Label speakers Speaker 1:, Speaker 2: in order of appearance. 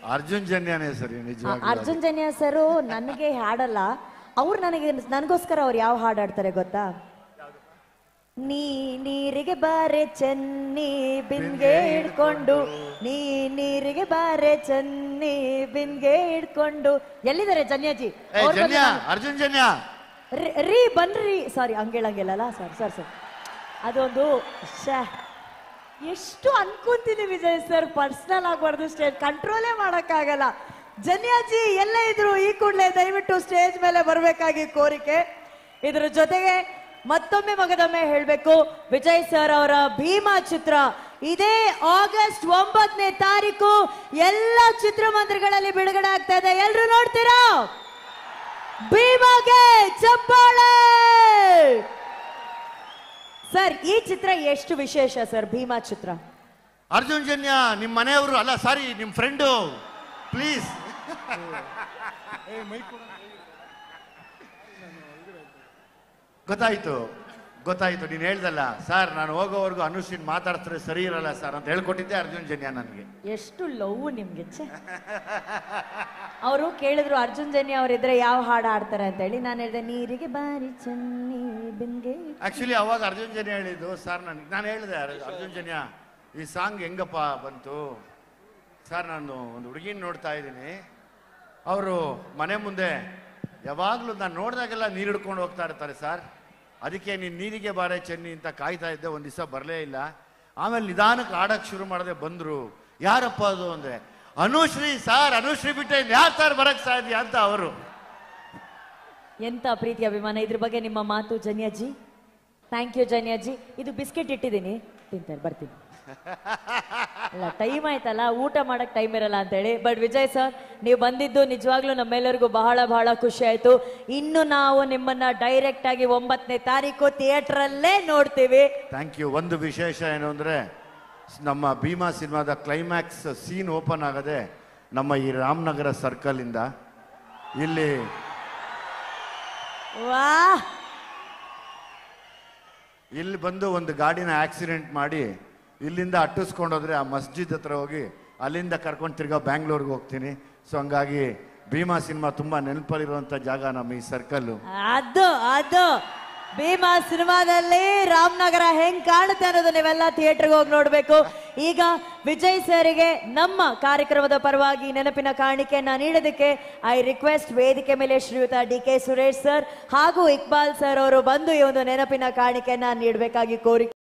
Speaker 1: ಅರ್ಜುನ್ ಜನ್ಯಾನೇ ಸರಿ
Speaker 2: ಆ,
Speaker 1: ನಿಜವಾಗ
Speaker 2: ಅರ್ಜುನ್ ಜನ್ಯ ಸರು ನನಗೆ ಹಾಡಲ್ಲ ಅವ್ರು ನನಗೆ ನನಗೋಸ್ಕರ ಅವ್ರು ಯಾವ ಹಾಡು ಹಾಡ್ತಾರೆ ಗೊತ್ತಾ ನೀ ನೀರಿಗೆ ಬಾರೆ ಚೆನ್ನಿ ಬಿನ್ಗೆ ಹಿಡ್ಕೊಂಡು ನೀ ನೀರಿಗೆ ಬಾರೆ ಚೆನ್ನಿ ಬಿನ್ಗೆ ಹಿಡ್ಕೊಂಡು ಎಲ್ಲಿದ್ದಾರೆ ಜನ್ಯಾಜಿ
Speaker 1: ಏ
Speaker 2: ಅವ್ರ್
Speaker 1: ಜನ್ಯ
Speaker 2: ಬಂದು-
Speaker 1: ಅರ್ಜುನ್ ಜನ್ಯ
Speaker 2: ರೀ- ರೀ ಬನ್ರಿ ಸಾರಿ ಹಂಗೇಳಂಗಿಲ್ಲಲ್ಲ ಸರ್ ಸರ್ ಸರ್ ಅದೊಂದು ಶ್ಯಾ ಎಷ್ಟು ಅನ್ಕೊಂತೀನಿ ವಿಜಯ್ ಸರ್ ಪರ್ಸನಲ್ ಆಗಬಾರ್ದು ಸ್ಟೇಜ್ ಕಂಟ್ರೋಲೇ ಮಾಡೋಕ್ಕಾಗಲ್ಲ ಜನ್ಯಾಜಿ ಎಲ್ಲ ಇದ್ರು ಈ ಕೂಡಲೇ ದಯವಿಟ್ಟು ಸ್ಟೇಜ್ ಮೇಲೆ ಬರಬೇಕಾಗಿ ಕೋರಿಕೆ ಇದ್ರ ಜೊತೆಗೆ ಮತ್ತೊಮ್ಮೆ ಮಗದೊಮ್ಮೆ ಹೇಳಬೇಕು ವಿಜಯ್ ಸರ್ ಅವರ ಭೀಮಾ ಚಿತ್ರ ಇದೇ ಆಗಸ್ಟ್ ಒಂಬತ್ತನೇ ತಾರೀಕು ಎಲ್ಲ ಚಿತ್ರಮಂದಿರಗಳಲ್ಲಿ ಬಿಡುಗಡೆ ಆಗ್ತಾ ಇದೆ ಎಲ್ರು ನೋಡ್ತೀರಾ ಭೀಮಾಗೆ ಚಪ್ಪಾಳೆ ಸರ್ ಈ ಚಿತ್ರ ಎಷ್ಟು ವಿಶೇಷ ಸರ್ ಭೀಮಾ ಚಿತ್ರ
Speaker 1: ಅರ್ಜುನ್ ಜನ್ಯ ನಿಮ್ಮ ಮನೆಯವರು ಅಲ್ಲ ಸಾರಿ ನಿಮ್ಮ ಫ್ರೆಂಡು ಪ್ಲೀಸ್ ಗೊತ್ತಾಯ್ತು ಗೊತ್ತಾಯ್ತು ನೀನು ಹೇಳ್ದಲ್ಲ ಸರ್ ನಾನು ಹೋಗೋವರೆಗೂ ಅನುಶ್ರೀನ್ ಮಾತಾಡ್ತಾರೆ ಸರಿ ಇರಲ್ಲ ಸರ್ ಅಂತ ಹೇಳ್ಕೊಟ್ಟಿದ್ದೆ ಅರ್ಜುನ್ ಜನ್ಯ ನನಗೆ
Speaker 2: ಎಷ್ಟು ಲವ್ ನಿಮ್ಗೆ ಛೆ. ಅವರು ಕೇಳಿದ್ರು ಅರ್ಜುನ್ ಜನ್ಯ ಅವರಿದ್ರೆ ಯಾವ ಹಾಡು ಹಾಡ್ತಾರೆ ಅಂತ ಹೇಳಿ ನಾನು ಹೇಳಿದೆ ನೀರಿಗೆ ಬಾರಿ ಚನ್ನಿ ಬಿನ್ಗೆ
Speaker 1: ಆಕ್ಚುಲಿ ಅವಾಗ ಅರ್ಜುನ್ ಜನ್ಯ ಹೇಳಿದ್ದು ಸರ್ ನನಗೆ ನಾನು ಹೇಳಿದೆ ಅರ್- ಅರ್ಜುನ್ ಜನ್ಯ ಈ ಸಾಂಗ್ ಹೆಂಗಪ್ಪ ಬಂತು ಸರ್ ನಾನು ಒಂದು ಹುಡುಗಿನ ನೋಡ್ತಾ ಇದ್ದೀನಿ ಅವರು ಮನೆ ಮುಂದೆ ಯಾವಾಗಲೂ ನಾನು ನೋಡಿದಾಗೆಲ್ಲ ನೀರು ಹಿಡ್ಕೊಂಡು ಹೋಗ್ತಾ ಇರ್ತಾರೆ ಸರ್ ಅದಕ್ಕೆ ನೀನು ನೀರಿಗೆ ಬಾರೆ ಚೆನ್ನಿ ಅಂತ ಕಾಯ್ತಾ ಇದ್ದೆ ಒಂದು ದಿವಸ ಬರಲೇ ಇಲ್ಲ ಆಮೇಲೆ ನಿಧಾನಕ್ಕೆ ಆಡಕ್ಕೆ ಶುರು ಮಾಡದೆ ಬಂದರು ಯಾರಪ್ಪ ಅದು ಅಂದರೆ ಅನುಶ್ರೀ ಸರ್ ಅನುಶ್ರೀ ಬಿಟ್ಟೆ ಯಾರು ಸರ್ ಬರಕ್ಕೆ ಸಾಧ್ಯ ಅಂತ ಅವರು
Speaker 2: ಎಂತ ಪ್ರೀತಿ ಅಭಿಮಾನ ಇದ್ರ ಬಗ್ಗೆ ನಿಮ್ಮ ಮಾತು ಜನ್ಯಾಜಿ ಥ್ಯಾಂಕ್ ಯು ಜನ್ಯಾಜಿ ಇದು ಬಿಸ್ಕೆಟ್ ಇಟ್ಟಿದ್ದೀನಿ ತಿಂತಾರೆ ಬರ್ತೀನಿ ಅಲ್ಲ ಟೈಮ್ ಆಯ್ತಲ್ಲ ಊಟ ಮಾಡಕ್ ಟೈಮ್ ಇರಲ್ಲ ಅಂತ ಹೇಳಿ ಬಟ್ ವಿಜಯ್ ಸರ್ ನೀವು ಬಂದಿದ್ದು ನಿಜವಾಗ್ಲೂ ನಮ್ಮೆಲ್ಲರಿಗೂ ಬಹಳ ಬಹಳ ಖುಷಿ ಆಯ್ತು ಇನ್ನು ನಾವು ನಿಮ್ಮನ್ನ ಡೈರೆಕ್ಟ್ ಆಗಿ ಒಂಬತ್ತನೇ ತಾರೀಕು ಥಿಯೇಟರ್ ಅಲ್ಲೇ ನೋಡ್ತೀವಿ
Speaker 1: ಥ್ಯಾಂಕ್ ಯು ಒಂದು ವಿಶೇಷ ಏನು ಅಂದರೆ ನಮ್ಮ ಭೀಮಾ ಸಿನಿಮಾದ ಕ್ಲೈಮ್ಯಾಕ್ಸ್ ಸೀನ್ ಓಪನ್ ಆಗದೆ ನಮ್ಮ ಈ ರಾಮನಗರ ಸರ್ಕಲಿಂದ ಇಲ್ಲಿ
Speaker 2: ವಾ
Speaker 1: ಇಲ್ಲಿ ಬಂದು ಒಂದು ಗಾಡಿನ ಆಕ್ಸಿಡೆಂಟ್ ಮಾಡಿ ಇಲ್ಲಿಂದ ಅಟ್ಟಿಸ್ಕೊಂಡೋದ್ರೆ ಆ ಮಸ್ಜಿದ್ ಹತ್ರ ಹೋಗಿ ಅಲ್ಲಿಂದ ಕರ್ಕೊಂಡು ತಿರ್ಗಾ ಬ್ಯಾಂಗ್ಳೂರ್ಗೆ ಹೋಗ್ತೀನಿ ಸೊ ಹಂಗಾಗಿ ಭೀಮಾ ಸಿನಿಮಾ ತುಂಬ ನೆನಪಲ್ಲಿರುವಂಥ ಜಾಗ ನಮ್ಮ ಈ ಸರ್ಕಲ್ಲು
Speaker 2: ಅದು ಅದು ಭೀಮಾ ಸಿನಿಮಾದಲ್ಲಿ ರಾಮನಗರ ಹೆಂಗ್ ಕಾಣುತ್ತೆ ಅನ್ನೋದು ನೀವೆಲ್ಲ ಥಿಯೇಟರ್ಗೆ ಹೋಗಿ ನೋಡ್ಬೇಕು ಈಗ ವಿಜಯ್ ಸರಿಗೆ ನಮ್ಮ ಕಾರ್ಯಕ್ರಮದ ಪರವಾಗಿ ನೆನಪಿನ ಕಾಣಿಕೆಯನ್ನ ನೀಡೋದಕ್ಕೆ ಐ ರಿಕ್ವೆಸ್ಟ್ ವೇದಿಕೆ ಮೇಲೆ ಶ್ರೀಯುತ ಡಿ ಕೆ ಸುರೇಶ್ ಸರ್ ಹಾಗೂ ಇಕ್ಬಾಲ್ ಸರ್ ಅವರು ಬಂದು ಈ ಒಂದು ನೆನಪಿನ ಕಾಣಿಕೆಯನ್ನ ನೀಡಬೇಕಾಗಿ ಕೋರಿಕೆ